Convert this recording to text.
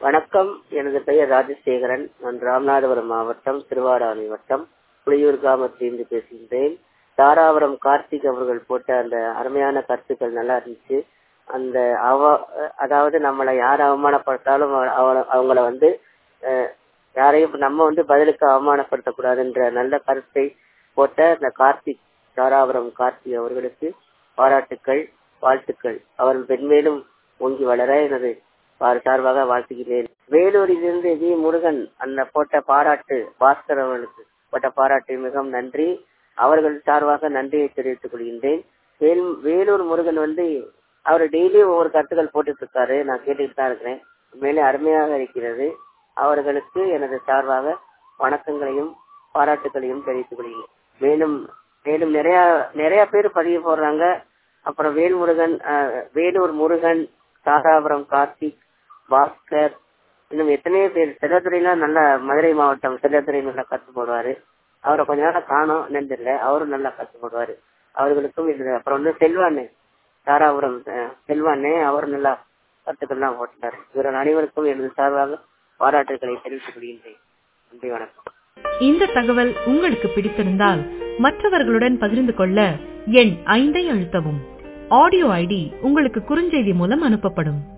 வணக்கம் எனது பெயர் ராஜசேகரன் நான் ராமநாதபுரம் மாவட்டம் திருவாடானை வட்டம் புளியூர் கிராமத்திலிருந்து பேசுகின்றேன் தாராபுரம் கார்த்திக் அவர்கள் போட்ட அந்த அருமையான கருத்துக்கள் நல்லா இருந்துச்சு அந்த அவ அதாவது நம்மளை யார் அவமானப்படுத்தாலும் அவ- அவங்கள வந்து அஹ், யாரையும் நம்ம வந்து பதிலுக்கு அவமானப்படுத்தக்கூடாதுன்ற நல்ல கருத்தை போட்ட அந்த கார்த்திக் தாராபுரம் கார்த்திக் அவர்களுக்கு பாராட்டுக்கள் வாழ்த்துக்கள் அவர் மென்மேலும் ஓங்கி வளர எனது வார் சார்பாக வாழ்த்துகிறேன் வேலூரிலிருந்து வி முருகன் அந்த போட்ட பாராட்டு பாஸ்கர் அவர்களுக்கு போட்ட பாராட்டு மிகவும் நன்றி அவர்கள் சார்பாக நன்றியை தெரிவித்துக் கொள்கின்றேன் வேல்- வேலூர் முருகன் வந்து அவர் டெய்லி ஒவ்வொரு கருத்துக்கள் போட்டுட்டு இருக்காரு நான் கேட்டுட்டு தான் இருக்கிறேன் மேலே அருமையாக இருக்கிறது அவர்களுக்கு எனது சார்பாக வணக்கங்களையும் பாராட்டுகளையும் தெரிவித்துக் கொள்கிறேன் மேலும் மேலும் நிறைய நிறைய பேர் பதிவு போடுறாங்க அப்புறம் வேல்முருகன் அஹ், வேலூர் முருகன் தாராபுரம் கார்த்திக் பாஸ்கர் இன்னும் எத்தனையோ பேர் செல்லத்துறையெல்லாம் நல்ல மதுரை மாவட்டம் செல்லத்துறை நல்லா கத்து போடுவாரு அவரை கொஞ்ச நேரம் காணோம் என்னன்னு தெரியல அவரும் நல்லா கத்து போடுவாரு அவர்களுக்கும் இது அப்புறம் வந்து செல்வானே தாராபுரம் அஹ், செல்வானே அவரும் நல்லா கத்துக்கள்லாம் போட்டாரு இவர்கள் அனைவருக்கும் எனது சார்பாக பாராட்டுகளை தெரிவித்துக் கொள்கின்றேன் நன்றி வணக்கம் இந்த தகவல் உங்களுக்கு பிடித்திருந்தால் மற்றவர்களுடன் பகிர்ந்து கொள்ள எண் ஐந்தை அழுத்தவும் ஆடியோ ஐடி உங்களுக்கு குறுஞ்செய்தி மூலம் அனுப்பப்படும்